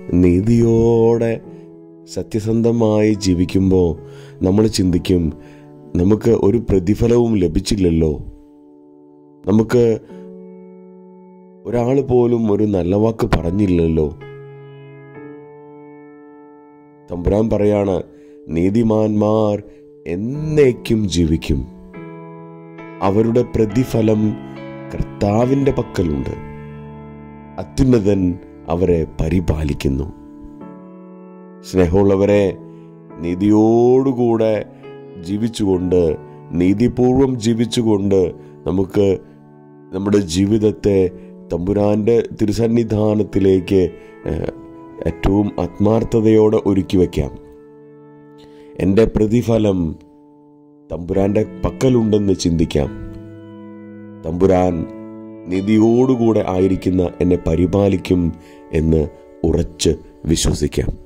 നീതിയോടെ സത്യസന്ധമായി ജീവിക്കുമ്പോൾ നമ്മൾ ചിന്തിക്കും നമുക്ക് ഒരു പ്രതിഫലവും ലഭിച്ചില്ലല്ലോ നമുക്ക് ഒരാൾ പോലും ഒരു നല്ല വാക്ക് പറഞ്ഞില്ലല്ലോ തമ്പുരാൻ പറയാണ് നീതിമാന്മാർ എന്നേക്കും ജീവിക്കും അവരുടെ പ്രതിഫലം കർത്താവിൻ്റെ പക്കലുണ്ട് അത്യുന്നതൻ അവരെ പരിപാലിക്കുന്നു സ്നേഹമുള്ളവരെ നീതിയോടുകൂടെ ജീവിച്ചുകൊണ്ട് നീതിപൂർവം ജീവിച്ചുകൊണ്ട് നമുക്ക് നമ്മുടെ ജീവിതത്തെ തമ്പുരാൻ്റെ തിരുസന്നിധാനത്തിലേക്ക് ഏഹ്, ഏറ്റവും ആത്മാർത്ഥതയോടെ ഒരുക്കി വയ്ക്കാം എൻ്റെ പ്രതിഫലം തമ്പുരാൻ്റെ പക്കലുണ്ടെന്ന് ചിന്തിക്കാം തമ്പുരാൻ നീതിയോടുകൂടെ ആയിരിക്കുന്ന എന്നെ പരിപാലിക്കും എന്ന് ഉറച്ച് വിശ്വസിക്കാം